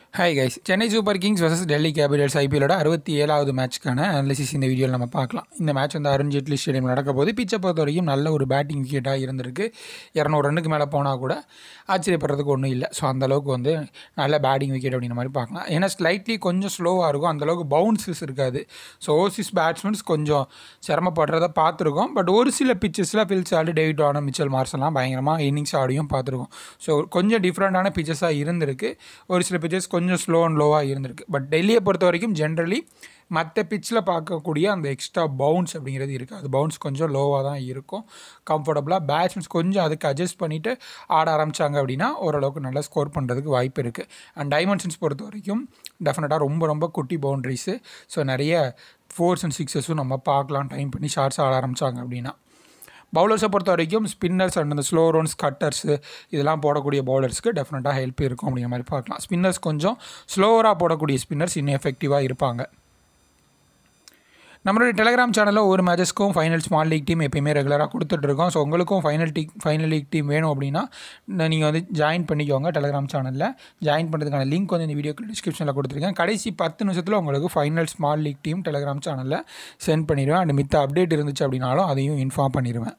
hi guys Chennai super kings vs Delhi capitals ஐபிஎலோட அறுபத்தி ஏழாவது மேட்ச்க்கான அனாலிசிஸ் இந்த வீடியோவில் நம்ம பார்க்கலாம் இந்த மேட்ச் வந்து அருண் ஜேட்லி ஸ்டேடியம் நடக்க போது பிச்சை பொறுத்த வரைக்கும் நல்ல ஒரு பேட்டிங் விக்கெட்டாக இருந்திருக்கு இரநூறு ரன்னுக்கு மேலே போனால் கூட ஆச்சரியப்படுறதுக்கு ஒன்றும் இல்லை ஸோ அந்தளவுக்கு வந்து நல்ல பேட்டிங் விக்கெட் அப்படின்ற மாதிரி பார்க்கலாம் ஏன்னா ஸ்லைட்லி கொஞ்சம் ஸ்லோவாக இருக்கும் அந்தளவுக்கு பவுன்சஸ் இருக்காது ஸோ ஓவர்சீஸ் பேட்ஸ்மேன்ஸ் கொஞ்சம் சிரமப்படுறத பார்த்துருக்கோம் பட் ஒரு சில பிச்சஸில் ஃபில் சால்டு டேவிட் ஆன மிச்சல் மார்ஸ்லாம் பயங்கரமாக இன்னிங்ஸ் ஆடியும் பார்த்துருக்கோம் ஸோ கொஞ்சம் டிஃப்ரெண்ட்டான பிச்சஸாக இருந்திருக்கு ஒரு சில பிச்சஸ் கொஞ்சம் ஸ்லோ அண்ட் லோவாக இருந்திருக்கு பட் டெல்லியை பொறுத்த வரைக்கும் ஜென்ரலி மற்ற பிச்சில் பார்க்கக்கூடிய அந்த எக்ஸ்ட்ரா பவுன்ஸ் அப்படிங்கிறது இருக்குது அது பவுன்ஸ் கொஞ்சம் லோவாக தான் இருக்கும் கம்ஃபர்டபுளாக பேட்ஸ்மேன்ஸ் கொஞ்சம் அதுக்கு அட்ஜஸ்ட் பண்ணிவிட்டு ஆட ஆரம்பித்தாங்க அப்படின்னா ஓரளவுக்கு நல்லா ஸ்கோர் பண்ணுறதுக்கு வாய்ப்பு இருக்குது அண்ட் டைமென்ஷன்ஸ் பொறுத்த வரைக்கும் டெஃபினட்டாக ரொம்ப ரொம்ப குட்டி பவுண்ட்ரிஸு ஸோ நிறைய ஃபோர்ஸ் அண்ட் சிக்ஸஸும் நம்ம பார்க்கலாம் டைம் பண்ணி ஷார்ட்ஸ் ஆட ஆரம்பித்தாங்க அப்படின்னா பவுலர்ஸை பொறுத்த வரைக்கும் ஸ்பின்னர்ஸ் அண்ட் அந்த ஸ்லோ ரவுண்ட்ஸ் கட்டர்ஸு இதெல்லாம் போடக்கூடிய பவுலர்ஸ்க்கு டெஃபினட்டாக ஹெல்ப் இருக்கும் அப்படிங்கிற மாதிரி பார்க்கலாம் ஸ்பின்னர்ஸ் கொஞ்சம் ஸ்லோவராக போடக்கூடிய ஸ்பின்னர்ஸ் இன்னும் எஃபெக்டிவாக இருப்பாங்க நம்மளுடைய டெலிகிராம் சேனலில் ஒவ்வொரு மேட்சஸ்க்கும் ஃபைனல் ஸ்மால் லீக் டீம் எப்பயுமே ரெகுலராக கொடுத்துட்ருக்கோம் ஸோ உங்களுக்கும் ஃபைனல் டீ ஃபைனல் லீக் டீம் வேணும் அப்படின்னா நீங்கள் வந்து ஜாயின் பண்ணிக்கோங்க டெலிகிராம் சேனலில் ஜாயின் பண்ணுறதுக்கான லிங்க் வந்து இந்த வீடியோக்கு டிஸ்கிரிப்ஷனில் கொடுத்துருக்கேன் கடைசி பத்து நிமிஷத்தில் உங்களுக்கு final small league team Telegram சேனலில் சென்ட் பண்ணிடுவேன் அண்ட் மித்த அப்டேட் இருந்துச்சு அப்படின்னாலும் அதையும் இன்ஃபார்ம் பண்ணிடுவேன்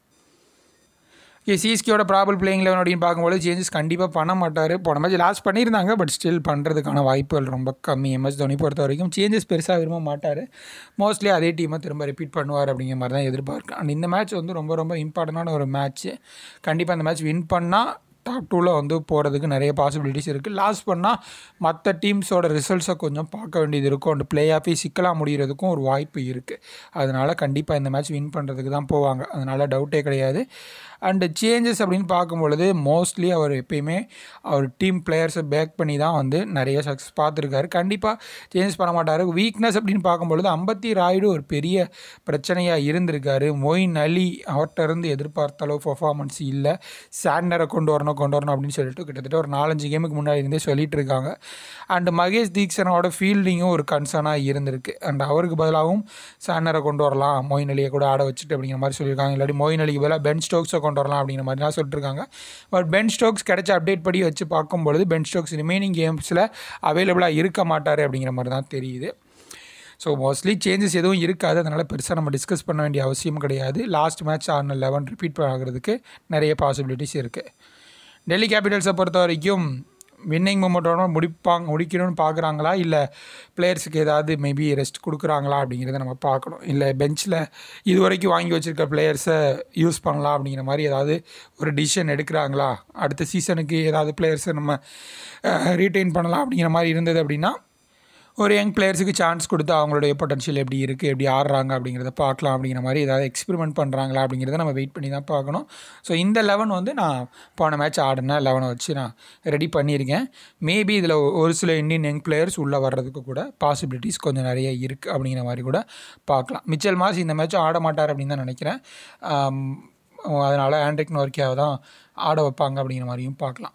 ஓகே சிஎஸ்கேயோட ப்ராபல் பிளேயிங் லெவன் அப்படின்னு பார்க்கும்போது சேஞ்சஸ் கண்டிப்பாக பண்ண மாட்டார் போன மேட்ச் லாஸ்ட் பண்ணியிருந்தாங்க பட் ஸ்டில் பண்ணுறதுக்கான வாய்ப்புகள் ரொம்ப கம்மி எம்எஸ் தோனி பொறுத்த வரைக்கும் சேஞ்சஸ் பெருசாக விரும்ப மாட்டார் மோஸ்ட்லி அதே டீமை திரும்ப ரிப்பீட் பண்ணுவார் அப்படிங்கிற மாதிரி தான் எதிர்பார்க்கேன் அண்ட் இந்த மேட்ச் வந்து ரொம்ப ரொம்ப இம்பார்ட்டண்டான ஒரு மேட்ச்சு கண்டிப்பாக அந்த மேட்ச் வின் பண்ணால் டாப் டூவில் வந்து போகிறதுக்கு நிறைய பாசிபிலிட்டிஸ் இருக்குது லாஸ் பண்ணால் மற்ற டீம்ஸோட ரிசல்ட்ஸை கொஞ்சம் பார்க்க வேண்டியது இருக்கும் அண்ட் பிளே ஆஃபி சிக்கலாக முடிகிறதுக்கும் ஒரு வாய்ப்பு இருக்குது அதனால் கண்டிப்பாக இந்த மேட்ச் வின் பண்ணுறதுக்கு தான் போவாங்க அதனால் டவுட்டே கிடையாது அண்டு சேஞ்சஸ் அப்படின்னு பார்க்கும்பொழுது மோஸ்ட்லி அவர் எப்பயுமே அவர் டீம் பிளேயர்ஸை பேக் பண்ணி தான் வந்து நிறைய சக்ஸஸ் பார்த்துருக்காரு கண்டிப்பாக சேஞ்சஸ் பண்ண மாட்டார் வீக்னஸ் அப்படின்னு பார்க்கும்பொழுது அம்பத்தி ராயுடு ஒரு பெரிய பிரச்சனையாக இருந்திருக்காரு மொயின் அலி அவர்கிட்ட இருந்து எதிர்பார்த்த அளவு பர்ஃபார்மன்ஸ் இல்லை சாண்டரை கொண்டு வரணும் கொண்டு வரணும் அப்படின்னு சொல்லிட்டு கிட்டத்தட்ட ஒரு நாலஞ்சு கேமுக்கு முன்னாடி இருந்தே சொல்லிட்டு இருக்காங்க அண்டு மகேஷ் தீக்ஷனோட ஃபீல்டிங்கும் ஒரு கன்சர்னாக இருந்திருக்கு அண்ட் அவருக்கு பதிலாகவும் சாண்டரை கொண்டு வரலாம் மொயின் அலியை கூட ஆட வச்சுட்டு அப்படிங்கிற மாதிரி சொல்லியிருக்காங்க இல்லாட்டி மொயின் அலிக்கு பதிலாக பென் ஸ்டோக்ஸை கொண்டு வரலாம் அப்படிங்கிற மாதிரிலாம் சொல்லிட்டுருக்காங்க பட் பென் ஸ்டோக்ஸ் கிடைச்ச அப்டேட் படி வச்சு பார்க்கும்பொழுது பென் ஸ்டோக்ஸ் ரிமைனிங் கேம்ஸில் அவைலபிளாக இருக்க மாட்டார் அப்படிங்கிற மாதிரி தான் தெரியுது ஸோ மோஸ்ட்லி சேஞ்சஸ் எதுவும் இருக்காது அதனால் பெருசாக நம்ம டிஸ்கஸ் பண்ண வேண்டிய அவசியம் கிடையாது லாஸ்ட் மேட்ச் ஆன லெவன் ரிப்பீட் ஆகிறதுக்கு நிறைய பாசிபிலிட்டிஸ் இருக்குது டெல்லி கேபிட்டல்ஸை பொறுத்த வரைக்கும் வின்னிங் மூமெண்ட்டோட முடிப்பாங்க முடிக்கணும்னு பார்க்குறாங்களா இல்லை பிளேயர்ஸுக்கு ஏதாவது மேபி ரெஸ்ட் கொடுக்குறாங்களா அப்படிங்கிறத நம்ம பார்க்கணும் இல்லை பெஞ்சில் இது வரைக்கும் வாங்கி வச்சுருக்க பிளேயர்ஸை யூஸ் பண்ணலாம் அப்படிங்கிற மாதிரி ஏதாவது ஒரு டிசிஷன் எடுக்கிறாங்களா அடுத்த சீசனுக்கு ஏதாவது பிளேயர்ஸை நம்ம ரீட்டைன் பண்ணலாம் அப்படிங்கிற மாதிரி இருந்தது அப்படின்னா ஒரு யங் பிளேயர்ஸுக்கு சான்ஸ் கொடுத்து அவங்களுடைய பொட்டன்ஷியல் எப்படி இருக்குது எப்படி ஆடுறாங்க அப்படிங்கிறத பார்க்கலாம் அப்படிங்கிற மாதிரி ஏதாவது எக்ஸ்பெரிமெண்ட் பண்ணுறாங்களா அப்படிங்கிறத நம்ம வெயிட் பண்ணி தான் பார்க்கணும் ஸோ இந்த லெவன் வந்து நான் போன மேட்ச் ஆடின லெவனை வச்சு நான் ரெடி பண்ணியிருக்கேன் மேபி இதில் ஒரு சில இந்தியன் யங் பிளேயர்ஸ் உள்ளே வர்றதுக்கு கூட பாசிபிலிட்டிஸ் கொஞ்சம் நிறைய இருக்குது அப்படிங்கிற மாதிரி கூட பார்க்கலாம் மிச்சல் மாஸ் இந்த மேட்ச் ஆட மாட்டார் அப்படின்னு தான் நினைக்கிறேன் அதனால் ஆண்ட்ரிக் நோர்க்கியாவை தான் ஆட வைப்பாங்க அப்படிங்கிற மாதிரியும் பார்க்கலாம்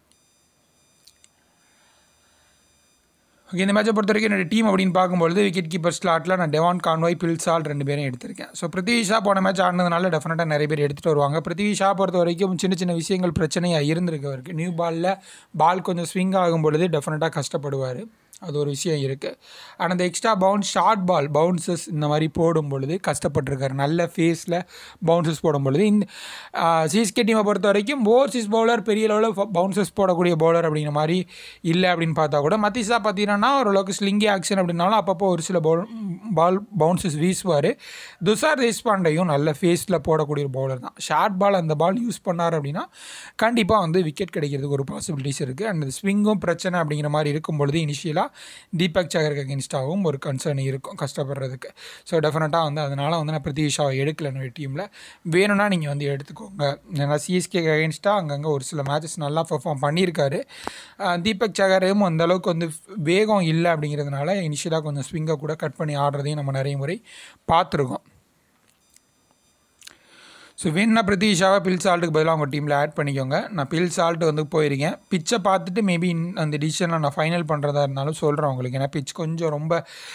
ஓகே இந்த மேட்சை பொறுத்த வரைக்கும் என்னோடய டீம் அப்படின்னு பார்க்கும்போது விக்கெட் கீப்பர் ஸ்லாட்டில் நான் டெவான் கான்வாய் பில்சால் ரெண்டு பேரும் எடுத்திருக்கேன் ஸோ பிருத்திவி ஷா போன மேட்ச் ஆனதுனால டெஃபினட்டாக நிறைய பேர் எடுத்துகிட்டு வருவாங்க பிருத்திவி ஷா பொறுத்த வரைக்கும் சின்ன சின்ன விஷயங்கள் பிரச்சனையாக இருந்திருக்கு அவருக்கு நியூ பாலில் பால் கொஞ்சம் ஸ்விங் ஆகும் பொழுது டெஃபினட்டாக கஷ்டப்படுவார் அது ஒரு விஷயம் இருக்குது ஆனால் அந்த extra bounce short ball bounces இந்த மாதிரி போடும் பொழுது கஷ்டப்பட்டிருக்காரு நல்ல ஃபேஸில் பவுன்சஸ் போடும் பொழுது இந்த சிஎஸ்கே டீமை பொறுத்த வரைக்கும் ஓவர்சீஸ் பவுலர் பெரிய லெவலில் பவுன்சஸ் போடக்கூடிய பவுலர் அப்படிங்கிற மாதிரி இல்லை அப்படின்னு பார்த்தா கூட மத்திசா பார்த்தீங்கன்னா ஓரளவுக்கு ஸ்லிங்கி ஆக்ஷன் அப்படின்னாலும் அப்பப்போ ஒரு சில பவுல் பால் பவுன்சஸ் வீசுவார் துஷார் தேஷ்பாண்டையும் நல்ல ஃபேஸில் போடக்கூடிய ஒரு பவுலர் தான் ஷார்ட் பால் அந்த பால் யூஸ் பண்ணார் அப்படின்னா கண்டிப்பாக வந்து விக்கெட் கிடைக்கிறதுக்கு ஒரு பாசிபிலிட்டிஸ் இருக்குது அண்ட் ஸ்விங்கும் பிரச்சனை அப்படிங்கிற மாதிரி இருக்கும் பொழுது இனிஷியலாக தீபக் சகருக்கு அகேன்ஸ்டாகவும் ஒரு கன்சர்ன் இருக்கும் கஷ்டப்படுறதுக்கு ஸோ டெஃபினட்டாக வந்து அதனால் வந்து நான் பிருத்திவிஷாவை எடுக்கல என்னுடைய டீமில் வேணும்னா நீங்கள் வந்து எடுத்துக்கோங்க ஏன்னா சிஎஸ்கே அகேன்ஸ்டாக அங்கங்கே ஒரு சில மேட்சஸ் நல்லா பர்ஃபார்ம் பண்ணியிருக்காரு தீபக் சகரையும் அந்தளவுக்கு வந்து வேகம் இல்லை அப்படிங்கிறதுனால இனிஷியலாக கொஞ்சம் ஸ்விங்கை கூட கட் பண்ணி ஆடுறதையும் நம்ம நிறைய முறை பார்த்துருக்கோம் ஸோ வேணுன்னா பிரதீஷாவை பில் சால்ட்டுக்கு பதிலாக அவங்க டீமில் ஆட் பண்ணிக்கோங்க நான் பில் சால்ட் வந்து போயிருக்கேன் பிச்சை பார்த்துட்டு மேபி அந்த டிசிஷனில் நான் ஃபைனல் பண்ணுறதா இருந்தாலும் சொல்கிறேன் உங்களுக்கு ஏன்னா பிச் கொஞ்சம் ரொம்ப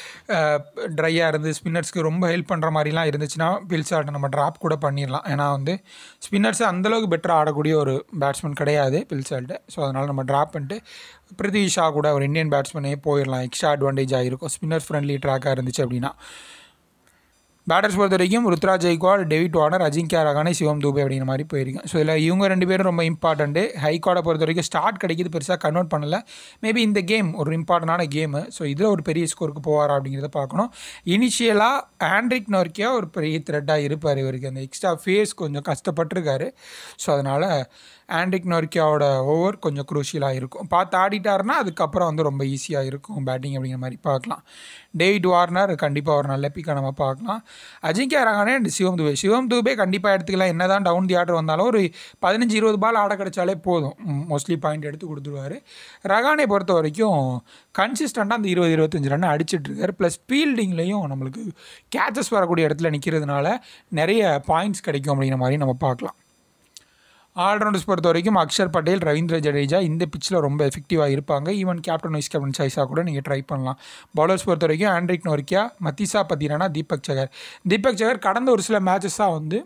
ட்ரையாக இருந்து ஸ்பின்னர்ஸ்க்கு ரொம்ப ஹெல்ப் பண்ணுற மாதிரிலாம் இருந்துச்சுன்னா பில் சால்ட்டை நம்ம ட்ராப் கூட பண்ணிடலாம் ஏன்னா வந்து ஸ்பின்னர்ஸ் அந்தளவுக்கு பெட்டராக ஆடக்கூடிய ஒரு பேட்ஸ்மேன் கிடையாது பில் சால்ட்டு ஸோ அதனால் நம்ம ட்ராப் பண்ணிட்டு பிரதீஷா கூட ஒரு இந்தியன் பேட்ஸ்மேனே போயிடலாம் எக்ஸ்ட்ரா அட்வான்டேஜ் ஆகிருக்கும் ஸ்பின்னர் ஃப்ரெண்ட்லி ட்ராக்காக இருந்துச்சு அப்படின்னா பேட்டர்ஸ் பொறுத்த வரைக்கும் ருத்ராஜ் ஜெய்க்வாட் டேவிட் வார்னர் அஜிங்கியா ரகானே சிவம் தூபே அப்படிங்கிற மாதிரி போயிருக்கேன் ஸோ இதில் இவங்க ரெண்டு பேரும் ரொம்ப இம்பார்ட்டண்ட்டு ஹைகார்டை பொறுத்த வரைக்கும் ஸ்டார்ட் கிடைக்கிது பெருசாக கன்வெர்ட் பண்ணல மேபி இந்த கேம் ஒரு இம்பார்ட்டண்டான கேமு ஸோ இதில் ஒரு பெரிய ஸ்கோருக்கு போவாரா அப்படிங்கிறத பார்க்கணும் இனிஷியலாக ஆண்ட்ரிக் நோர்க்கியா ஒரு பெரிய த்ரெட்டாக இருப்பார் இவருக்கு அந்த எக்ஸ்ட்ரா ஃபேஸ் கொஞ்சம் கஷ்டப்பட்டிருக்காரு ஸோ அதனால் ஆண்ட்ரிக் நோர்க்கியாவோட ஓவர் கொஞ்சம் குரூஷியலாக இருக்கும் பார்த்து ஆடிட்டாருன்னா அதுக்கப்புறம் வந்து ரொம்ப ஈஸியாக இருக்கும் பேட்டிங் அப்படிங்கிற மாதிரி பார்க்கலாம் டேவிட் வார்னர் கண்டிப்பாக ஒரு நல்ல பிக்காக நம்ம பார்க்கலாம் அஜிங்கியா ரகானே அண்ட் சிவம் தூபே சிவம் தூபே கண்டிப்பாக எடுத்துக்கலாம் என்ன தான் டவுன் தி ஆர்டர் வந்தாலும் ஒரு பதினஞ்சு இருபது பால் ஆட கிடைச்சாலே போதும் மோஸ்ட்லி பாயிண்ட் எடுத்து கொடுத்துருவார் ரகானே பொறுத்த வரைக்கும் கன்சிஸ்டண்ட்டாக அந்த இருபது இருபத்தஞ்சு ரன் அடிச்சிட்ருக்காரு ப்ளஸ் ஃபீல்டிங்லேயும் நம்மளுக்கு கேச்சஸ் வரக்கூடிய இடத்துல நிற்கிறதுனால நிறைய பாயிண்ட்ஸ் கிடைக்கும் அப்படிங்கிற மாதிரி நம்ம பார்க்கலாம் ஆல்ரவுண்டர்ஸ் பொறுத்த வரைக்கும் அக்ஷர் பட்டேல் ரவீந்திர ஜடேஜா இந்த பிச்சில் ரொம்ப எஃபெக்டிவாக இருப்பாங்க ஈவன் கேப்டன் வைஸ் கேப்டன் சாய்ஸாக கூட நீங்கள் ட்ரை பண்ணலாம் பவுலர்ஸ் பொறுத்த வரைக்கும் ஆண்ட்ரிக் நோர்க்கியா மத்திசா பத்திரானா தீபக் சகர் தீபக் சகர் கடந்த ஒரு சில மேட்சஸாக வந்து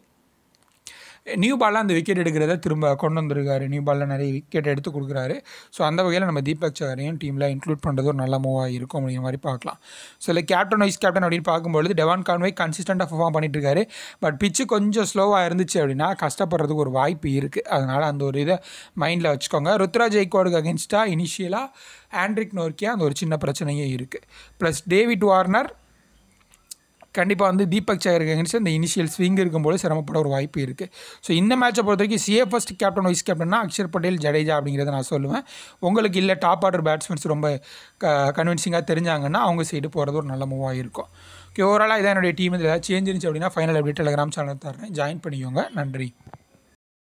நியூ பாலில் அந்த விக்கெட் எடுக்கிறத திரும்ப கொண்டு வந்திருக்காரு நியூ பாலில் நிறைய விக்கெட் எடுத்து கொடுக்குறாரு ஸோ அந்த வகையில் நம்ம தீபக் சகரையும் டீமில் இன்க்ளூட் பண்ணுறது ஒரு நல்ல மூவாக இருக்கும் அப்படிங்கிற மாதிரி பார்க்கலாம் ஸோ இல்லை கேப்டன் வைஸ் கேப்டன் அப்படின்னு பார்க்கும்பொழுது டெவான் கான்வே கன்சிஸ்டண்ட்டாக பர்ஃபார்ம் பண்ணிட்டு இருக்காரு பட் பிச்சு கொஞ்சம் ஸ்லோவாக இருந்துச்சு அப்படின்னா கஷ்டப்படுறதுக்கு ஒரு வாய்ப்பு இருக்குது அதனால் அந்த ஒரு இதை மைண்டில் வச்சுக்கோங்க ருத்ராஜ் ஜெய்கோடுக்கு அகேன்ஸ்டாக இனிஷியலாக ஆண்ட்ரிக் நோர்க்கியா அந்த ஒரு சின்ன பிரச்சனையே இருக்குது ப்ளஸ் டேவிட் வார்னர் கண்டிப்பாக வந்து தீபக் சகருக்கு அகேன்ஸ்ட் அந்த இனிஷியல் ஸ்விங் இருக்கும்போது சிரமப்பட ஒரு வாய்ப்பு இருக்குது ஸோ இந்த மேட்சை பொறுத்த வரைக்கும் சிஎஃப்எஸ்ட் கேப்டன் வைஸ் கேப்டன்னா அக்ஷர் பட்டேல் ஜடேஜா அப்படிங்கிறத நான் சொல்லுவேன் உங்களுக்கு இல்லை டாப் ஆர்டர் பேட்ஸ்மேன்ஸ் ரொம்ப க கன்வின்சிங்காக தெரிஞ்சாங்கன்னா அவங்க சைடு போகிறது ஒரு நல்ல மூவாக இருக்கும் ஓகே ஓவராலாக இதான் என்னுடைய டீம் இதில் ஏதாவது சேஞ்ச் இருந்துச்சு அப்படின்னா ஃபைனல் அப்படி டெலிகிராம் சேனல் தரேன் ஜாயின் பண்ணிக்கோங்க நன்றி